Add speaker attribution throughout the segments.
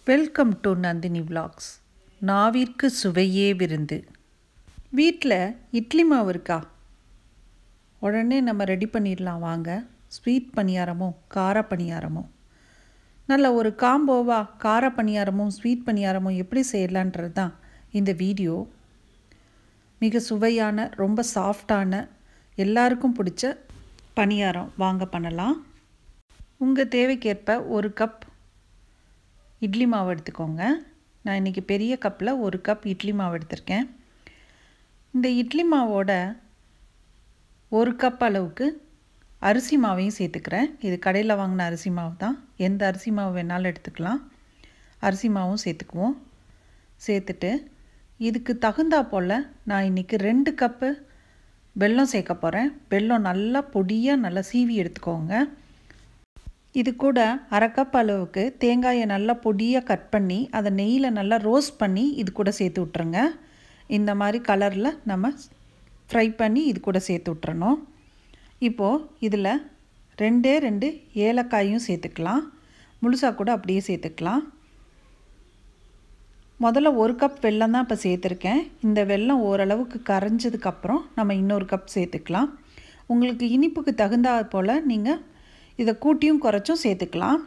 Speaker 1: welcome to Nandini vlogs நாவிற்கு சுவையே விருந்து வீட்டில் இட்லி மாவு இருக்கா உடனே நம்ம ரெடி பண்ணிடலாம் வாங்க ஸ்வீட் பணியாரமும் கார பணியாரமும் நல்ல ஒரு காம்போவா கார பணியாரமும் ஸ்வீட் பணியாரமும் எப்படி செய்யலான்றது தான் இந்த வீடியோ மிக சுவையான ரொம்ப சாஃப்டான எல்லாருக்கும் பிடிச்ச பணியாரம் வாங்க பண்ணலாம் உங்கள் தேவைக்கேற்ப ஒரு கப் இட்லி மாவு எடுத்துக்கோங்க நான் இன்றைக்கி பெரிய கப்பில் ஒரு கப் இட்லி மாவு எடுத்திருக்கேன் இந்த இட்லி மாவோட ஒரு கப் அளவுக்கு அரிசி மாவையும் சேர்த்துக்கிறேன் இது கடையில் வாங்கின அரிசி மாவு தான் எந்த அரிசி மாவு வேணாலும் எடுத்துக்கலாம் அரிசி மாவும் சேர்த்துக்குவோம் சேர்த்துட்டு இதுக்கு தகுந்தா போல் நான் இன்றைக்கி ரெண்டு கப்பு வெல்லம் சேர்க்க போகிறேன் வெல்லம் நல்லா பொடியாக நல்லா சீவி எடுத்துக்கோங்க இது கூட அரை கப் அளவுக்கு தேங்காயை நல்லா பொடியாக கட் பண்ணி அதை நெய்யில் நல்லா ரோஸ்ட் பண்ணி இது கூட சேர்த்து விட்ருங்க இந்த மாதிரி கலரில் நம்ம ஃப்ரை பண்ணி இது கூட சேர்த்து விட்றணும் இப்போது இதில் ரெண்டே ரெண்டு ஏலக்காயும் சேர்த்துக்கலாம் முழுசாக கூட அப்படியே சேர்த்துக்கலாம் முதல்ல ஒரு கப் வெல்லம் தான் இப்போ சேர்த்துருக்கேன் இந்த வெல்லம் ஓரளவுக்கு கரைஞ்சதுக்கப்புறம் நம்ம இன்னொரு கப் சேர்த்துக்கலாம் உங்களுக்கு இனிப்புக்கு தகுந்தா போல் நீங்கள் இதை கூட்டியும் குறைச்சும் சேர்த்துக்கலாம்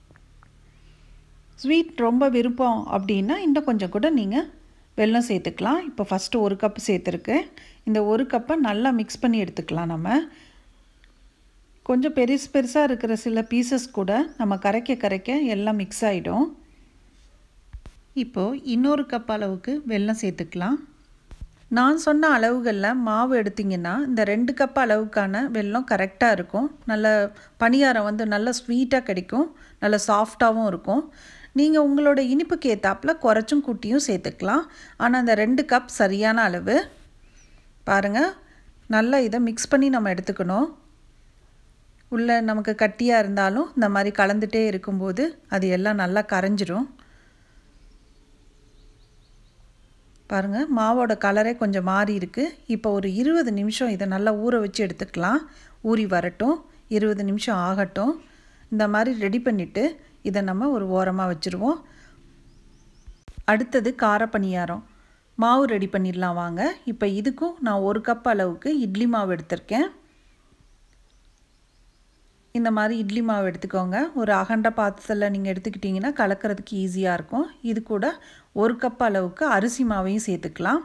Speaker 1: ஸ்வீட் ரொம்ப விருப்பம் அப்படின்னா இன்னும் கொஞ்சம் கூட நீங்கள் வெல்லம் சேர்த்துக்கலாம் இப்போ ஃபஸ்ட்டு ஒரு கப் சேர்த்துருக்கு இந்த ஒரு கப்பை நல்லா மிக்ஸ் பண்ணி எடுத்துக்கலாம் நம்ம கொஞ்சம் பெருசு பெருசாக இருக்கிற சில பீசஸ் கூட நம்ம கரைக்க கரைக்க எல்லாம் மிக்ஸ் ஆகிடும் இப்போது இன்னொரு கப் அளவுக்கு வெல்லம் சேர்த்துக்கலாம் நான் சொன்ன அளவுகளில் மாவு எடுத்திங்கன்னா இந்த ரெண்டு கப் அளவுக்கான வெல்லம் கரெக்டாக இருக்கும் நல்ல பணியாரம் வந்து நல்ல ஸ்வீட்டாக கிடைக்கும் நல்ல சாஃப்டாகவும் இருக்கும் நீங்கள் உங்களோட இனிப்புக்கு ஏற்றாப்பில் குறைச்சும் கூட்டியும் சேர்த்துக்கலாம் ஆனால் அந்த ரெண்டு கப் சரியான அளவு பாருங்கள் நல்லா இதை மிக்ஸ் பண்ணி நம்ம எடுத்துக்கணும் உள்ளே நமக்கு கட்டியாக இருந்தாலும் இந்த மாதிரி கலந்துகிட்டே இருக்கும்போது அது எல்லாம் நல்லா கரைஞ்சிரும் பாருங்கள் மாவோட கலரே கொஞ்சம் மாறி இருக்குது இப்போ ஒரு இருபது நிமிஷம் இதை நல்லா ஊற வச்சு எடுத்துக்கலாம் ஊறி வரட்டும் இருபது நிமிஷம் ஆகட்டும் இந்த மாதிரி ரெடி பண்ணிவிட்டு இதை நம்ம ஒரு ஓரமாக வச்சுருவோம் அடுத்தது கார பணியாரம் மாவு ரெடி பண்ணிடலாம் வாங்க இப்போ இதுக்கும் நான் ஒரு கப் அளவுக்கு இட்லி மாவு எடுத்திருக்கேன் இந்த மாதிரி இட்லி மாவு எடுத்துக்கோங்க ஒரு அகண்ட பாத்திரத்தில் நீங்கள் எடுத்துக்கிட்டிங்கன்னா கலக்கிறதுக்கு ஈஸியாக இருக்கும் இது கூட ஒரு கப் அளவுக்கு அரிசி மாவையும் சேர்த்துக்கலாம்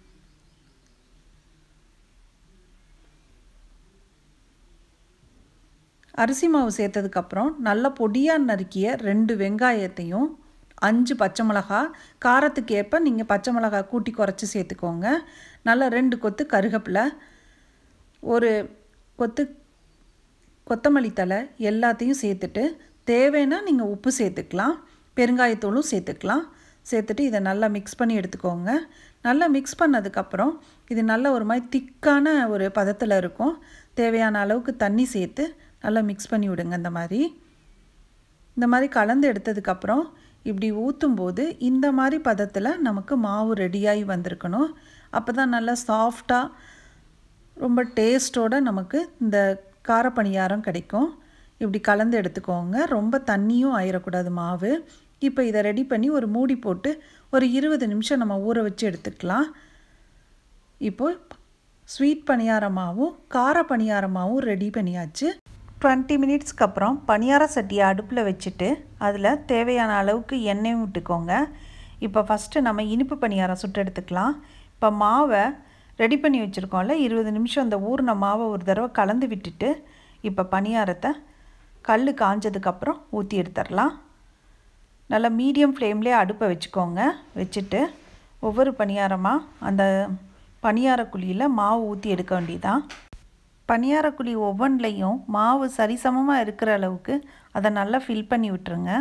Speaker 1: அரிசி மாவு சேர்த்ததுக்கப்புறம் நல்ல பொடியாக நறுக்கிய ரெண்டு வெங்காயத்தையும் அஞ்சு பச்சை மிளகா காரத்துக்கு ஏற்ப நீங்கள் பச்சை மிளகா கூட்டி குறைச்சி சேர்த்துக்கோங்க நல்லா ரெண்டு கொத்து கருகப்பில் ஒரு கொத்து கொத்தமல்லி தலை எல்லாத்தையும் சேர்த்துட்டு தேவைன்னா நீங்கள் உப்பு சேர்த்துக்கலாம் பெருங்காயத்தூளும் சேர்த்துக்கலாம் சேர்த்துட்டு இதை நல்லா மிக்ஸ் பண்ணி எடுத்துக்கோங்க நல்லா மிக்ஸ் பண்ணதுக்கப்புறம் இது நல்ல ஒரு மாதிரி திக்கான ஒரு பதத்தில் இருக்கும் தேவையான அளவுக்கு தண்ணி சேர்த்து நல்லா மிக்ஸ் பண்ணி விடுங்க இந்த மாதிரி இந்த மாதிரி கலந்து எடுத்ததுக்கப்புறம் இப்படி ஊற்றும்போது இந்த மாதிரி பதத்தில் நமக்கு மாவு ரெடியாகி வந்திருக்கணும் அப்போ தான் நல்லா சாஃப்டாக ரொம்ப டேஸ்ட்டோடு நமக்கு இந்த காரப்பணியாரம் கிடைக்கும் இப்படி கலந்து எடுத்துக்கோங்க ரொம்ப தண்ணியும் ஆயிடக்கூடாது மாவு இப்போ இதை ரெடி பண்ணி ஒரு மூடி போட்டு ஒரு இருபது நிமிஷம் நம்ம ஊற வச்சு எடுத்துக்கலாம் இப்போது ஸ்வீட் பணியாரமாகவும் கார பணியாரமாகவும் ரெடி பண்ணியாச்சு டுவெண்ட்டி மினிட்ஸ்க்கு அப்புறம் பணியார சட்டியை அடுப்பில் வச்சுட்டு அதில் தேவையான அளவுக்கு எண்ணெய் விட்டுக்கோங்க இப்போ ஃபஸ்ட்டு நம்ம இனிப்பு பணியாரம் சுட்டு எடுத்துக்கலாம் இப்போ மாவை ரெடி பண்ணி வச்சுருக்கோம்ல இருபது நிமிஷம் அந்த ஊறின மாவை ஒரு தடவை கலந்து விட்டுட்டு இப்போ பணியாரத்தை கல் காஞ்சதுக்கப்புறம் ஊற்றி எடுத்துடலாம் நல்லா மீடியம் ஃப்ளேம்லேயே அடுப்பை வச்சுக்கோங்க வச்சுட்டு ஒவ்வொரு பணியாரமாக அந்த பணியார குழியில் மாவு ஊற்றி எடுக்க வேண்டியதான் பணியாரக்குழி ஒவ்வொன்றிலையும் மாவு சரிசமமாக இருக்கிற அளவுக்கு அதை நல்லா ஃபில் பண்ணி விட்டுருங்க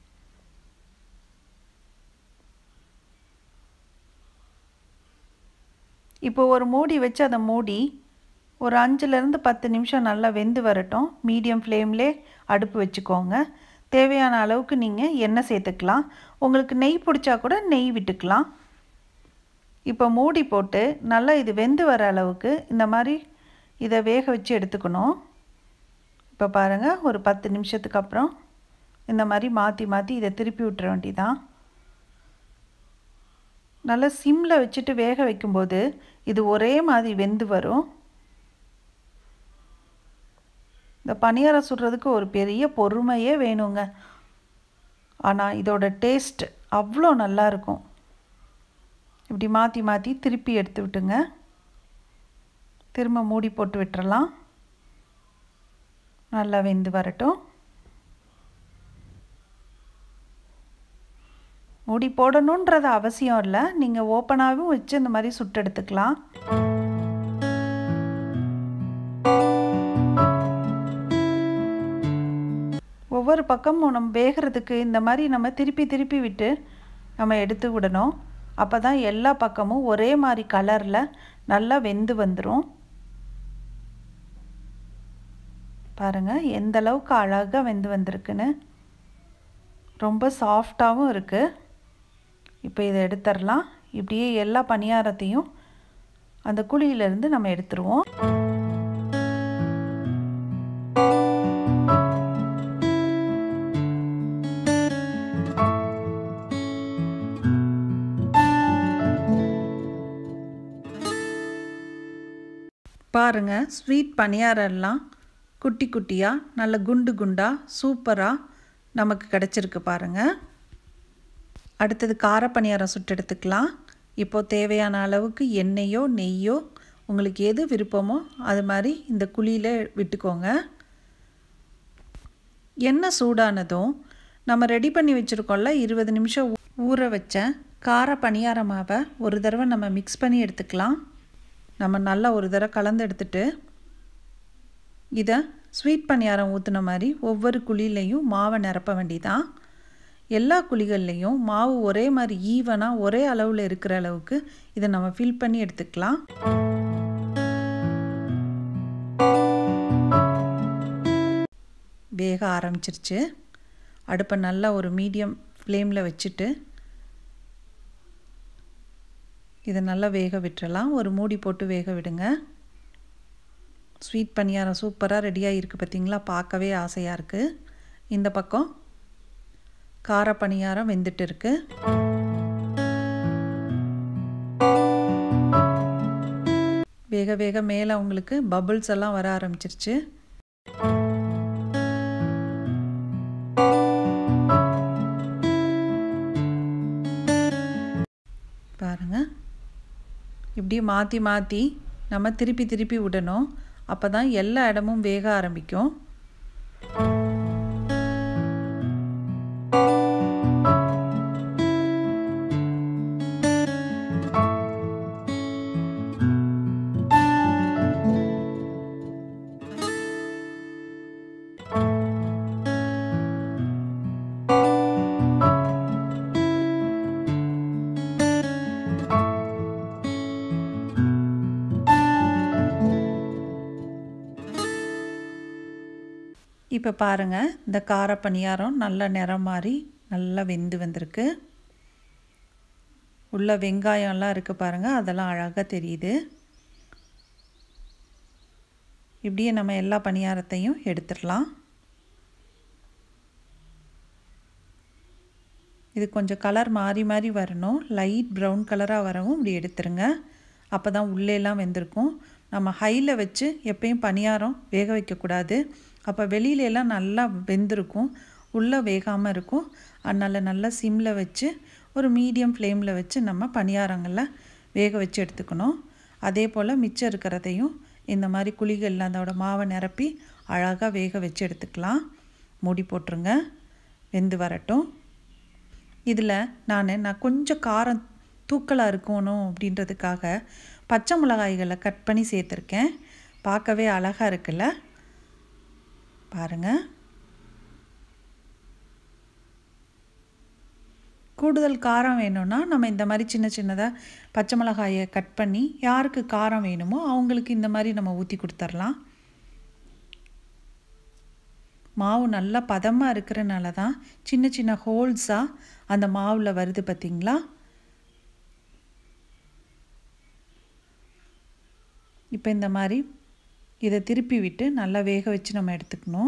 Speaker 1: இப்போ ஒரு மூடி வச்சு அதை மூடி ஒரு அஞ்சுலேருந்து பத்து நிமிஷம் நல்லா வெந்து வரட்டும் மீடியம் ஃப்ளேம்லே அடுப்பு வச்சுக்கோங்க தேவையான அளவுக்கு நீங்கள் எண்ணெய் சேர்த்துக்கலாம் உங்களுக்கு நெய் பிடிச்சா கூட நெய் விட்டுக்கலாம் இப்போ மூடி போட்டு நல்லா இது வெந்து வர அளவுக்கு இந்த மாதிரி இதை வேக வச்சு எடுத்துக்கணும் இப்போ பாருங்கள் ஒரு பத்து நிமிஷத்துக்கு அப்புறம் இந்த மாதிரி மாற்றி மாற்றி இதை திருப்பி விட்டுற வேண்டியதான் நல்லா சிம்மில் வச்சுட்டு வேக வைக்கும்போது இது ஒரே மாதிரி வெந்து வரும் இந்த பணியாரம் சுடுறதுக்கு ஒரு பெரிய பொறுமையே வேணுங்க ஆனால் இதோட டேஸ்ட் அவ்வளோ நல்லா இருக்கும் இப்படி மாற்றி மாற்றி திருப்பி எடுத்து விட்டுங்க திரும்ப மூடி போட்டு விட்டுறலாம் நல்லா வெந்து வரட்டும் மூடி போடணுன்றது அவசியம் இல்லை நீங்கள் ஓப்பனாகவும் வச்சு இந்த மாதிரி சுட்டு எடுத்துக்கலாம் ஒவ்வொரு பக்கமும் நம்ம வேகிறதுக்கு இந்த மாதிரி நம்ம திருப்பி திருப்பி விட்டு நம்ம எடுத்து விடணும் அப்போ தான் எல்லா பக்கமும் ஒரே மாதிரி கலரில் நல்லா வெந்து வந்துடும் பாருங்கள் எந்த அளவுக்கு அழகாக வெந்து வந்திருக்குன்னு ரொம்ப சாஃப்டாகவும் இருக்குது இப்போ இதை எடுத்துடலாம் இப்படியே எல்லா பணியாரத்தையும் அந்த குழியிலேருந்து நம்ம எடுத்துருவோம் பாருங்கள் ஸ்வீட் பணியாரெல்லாம் குட்டி குட்டியாக நல்ல குண்டு குண்டாக சூப்பராக நமக்கு கிடச்சிருக்கு பாருங்கள் அடுத்தது கார பணியாரம் சுட்டு எடுத்துக்கலாம் இப்போது தேவையான அளவுக்கு எண்ணெயோ நெய்யோ உங்களுக்கு எது விருப்பமோ அது மாதிரி இந்த குழியில் விட்டுக்கோங்க எண்ணெய் சூடானதும் நம்ம ரெடி பண்ணி வச்சுருக்கோம்ல இருபது நிமிஷம் ஊற வச்ச கார பணியார மாவை ஒரு தடவை நம்ம மிக்ஸ் பண்ணி எடுத்துக்கலாம் நம்ம நல்லா ஒரு தடவை கலந்து எடுத்துட்டு இதை ஸ்வீட் பணியாரம் ஊற்றுன மாதிரி ஒவ்வொரு குழிலையும் மாவை நிரப்ப வேண்டிதான் எல்லா குழிகள்லேயும் மாவு ஒரே மாதிரி ஈவனாக ஒரே அளவில் இருக்கிற அளவுக்கு இதை நம்ம ஃபில் பண்ணி எடுத்துக்கலாம் வேக ஆரம்பிச்சிருச்சு அடுப்பை நல்லா ஒரு மீடியம் ஃப்ளேமில் வச்சுட்டு இதை நல்லா வேக விட்டுறலாம் ஒரு மூடி போட்டு வேக விடுங்க ஸ்வீட் பணியாரம் சூப்பராக ரெடியாக இருக்குது பார்த்திங்களா பார்க்கவே ஆசையாக இருக்குது இந்த பக்கம் கார பணியாரம் வெந்துட்டு இருக்கு வேக வேக மேலே உங்களுக்கு பபுள்ஸ் எல்லாம் வர ஆரம்பிச்சிருச்சு பாருங்க இப்படி மாற்றி மாற்றி நம்ம திருப்பி திருப்பி விடணும் அப்போ தான் எல்லா இடமும் வேக ஆரம்பிக்கும் இப்போ பாருங்கள் இந்த கார பணியாரம் நல்ல நிறம் மாதிரி நல்லா வெந்து வந்திருக்கு உள்ள வெங்காயம்லாம் இருக்குது பாருங்கள் அதெல்லாம் அழகாக தெரியுது இப்படியே நம்ம எல்லா பணியாரத்தையும் எடுத்துடலாம் இது கொஞ்சம் கலர் மாறி மாறி வரணும் லைட் ப்ரௌன் கலராக வரவும் இப்படி எடுத்துருங்க அப்போ தான் உள்ளேலாம் வெந்திருக்கும் நம்ம ஹையில் வச்சு எப்பயும் பணியாரம் வேக வைக்கக்கூடாது அப்போ வெளியிலலாம் நல்லா வெந்திருக்கும் உள்ளே வேகாமல் இருக்கும் அதனால் நல்லா சிம்மில் வச்சு ஒரு மீடியம் ஃப்ளேமில் வச்சு நம்ம பணியாரங்களில் வேக வச்சு எடுத்துக்கணும் அதே போல் மிச்சம் இருக்கிறதையும் இந்த மாதிரி குழிகளில் அதோட மாவை நிரப்பி அழகாக வேக வச்சு எடுத்துக்கலாம் மூடி போட்டுருங்க வெந்து வரட்டும் இதில் நான் நான் கொஞ்சம் காரம் தூக்கலாக இருக்கணும் அப்படின்றதுக்காக பச்சை மிளகாய்களை கட் பண்ணி சேர்த்துருக்கேன் பார்க்கவே அழகாக இருக்குல்ல பாருங்கள் கூடுதல் காரம் வேணும்னா நம்ம இந்த மாதிரி சின்ன சின்னதாக பச்சை மிளகாயை கட் பண்ணி யாருக்கு காரம் வேணுமோ அவங்களுக்கு இந்த மாதிரி நம்ம ஊற்றி கொடுத்துர்லாம் மாவு நல்லா பதமாக இருக்கிறனால தான் சின்ன சின்ன ஹோல்ஸாக அந்த மாவில் வருது பார்த்திங்களா இப்போ இந்த மாதிரி இதை திருப்பி விட்டு நல்லா வேக வச்சு நம்ம எடுத்துக்கணும்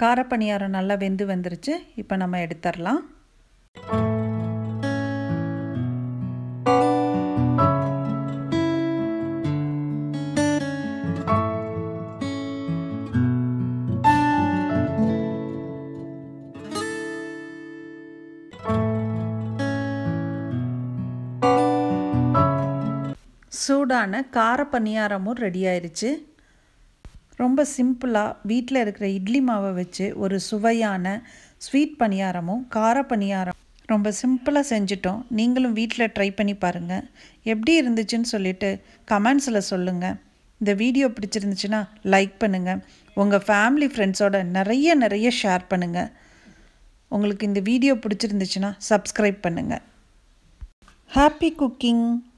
Speaker 1: காரப்பணியாரம் நல்லா வெந்து வந்துருச்சு இப்போ நம்ம எடுத்துடலாம் சூடான கார பணியாரமும் ரெடி ஆயிடுச்சு ரொம்ப சிம்பிளாக வீட்டில் இருக்கிற இட்லி மாவை வச்சு ஒரு சுவையான ஸ்வீட் பணியாரமும் கார பணியாரம் ரொம்ப சிம்பிளாக செஞ்சிட்டோம் நீங்களும் வீட்டில் ட்ரை பண்ணி பாருங்கள் எப்படி இருந்துச்சுன்னு சொல்லிட்டு கமெண்ட்ஸில் சொல்லுங்கள் இந்த வீடியோ பிடிச்சிருந்துச்சுன்னா லைக் பண்ணுங்கள் உங்கள் ஃபேமிலி ஃப்ரெண்ட்ஸோட நிறைய நிறைய ஷேர் பண்ணுங்கள் உங்களுக்கு இந்த வீடியோ பிடிச்சிருந்துச்சுன்னா சப்ஸ்கிரைப் பண்ணுங்கள் ஹாப்பி குக்கிங்